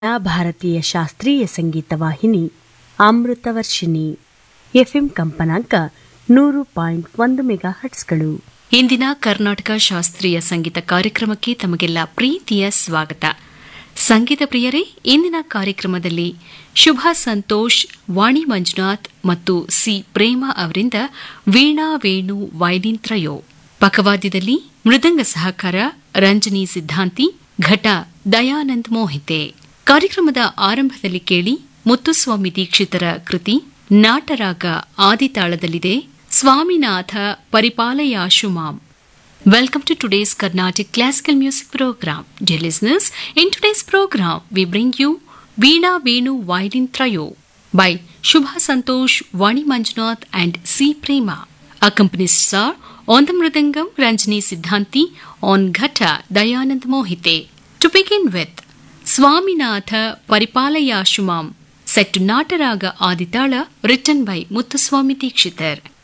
ಭಾರತೀಯ ಶಾಸ್ತ್ರೀಯ ಸಂಗೀತ ವಾಹಿನಿ ಅಮೃತವರ್ಷಿಣಿ ಎಫ್ಎಂ ಕಂಪನಾಂಕ ನೂರು ಪಾಯಿಂಟ್ ಒಂದು ಮೆಗಾ ಹಟ್ಸ್ಗಳು ಇಂದಿನ ಕರ್ನಾಟಕ ಶಾಸ್ತ್ರೀಯ ಸಂಗೀತ ಕಾರ್ಯಕ್ರಮಕ್ಕೆ ತಮಗೆಲ್ಲ ಪ್ರೀತಿಯ ಸ್ವಾಗತ ಸಂಗೀತ ಪ್ರಿಯರೇ ಇಂದಿನ ಕಾರ್ಯಕ್ರಮದಲ್ಲಿ ಶುಭ ಸಂತೋಷ್ ವಾಣಿ ಮಂಜುನಾಥ್ ಮತ್ತು ಸಿ ಪ್ರೇಮ ಅವರಿಂದ ವೀಣಾ ವೇಣು ವೈಲಿನ್ ತ್ರಯೋ ಪಕವಾದ್ಯದಲ್ಲಿ ಮೃದಂಗ ಸಹಕಾರ ರಂಜನಿ ಸಿದ್ಧಾಂತಿ ಘಟ ದಯಾನಂದ್ ಮೋಹಿತೆ ಕಾರ್ಯಕ್ರಮದ ಆರಂಭದಲ್ಲಿ ಕೇಳಿ ಮುತ್ತುಸ್ವಾಮಿ ದೀಕ್ಷಿತರ ಕೃತಿ ನಾಟರಾಗ ಆದಿತಾಳದಲ್ಲಿದೆ ಸ್ವಾಮಿನಾಥ ಪರಿಪಾಲಯಾಶು ಮಾಂ Welcome to today's Carnatic Classical Music Program. Dear listeners, in today's program, we bring you Veena Venu Violin Trio by Shubha Santosh, Vani Manjunath and C. Prema. Accompanists are on the Mridangam Ranjani Siddhanti, on Ghata Dayanand Mohite. To begin with, Swaminatha Paripalayashumam, set to Nataraga Aditala, written by Muthuswami Dikshitar.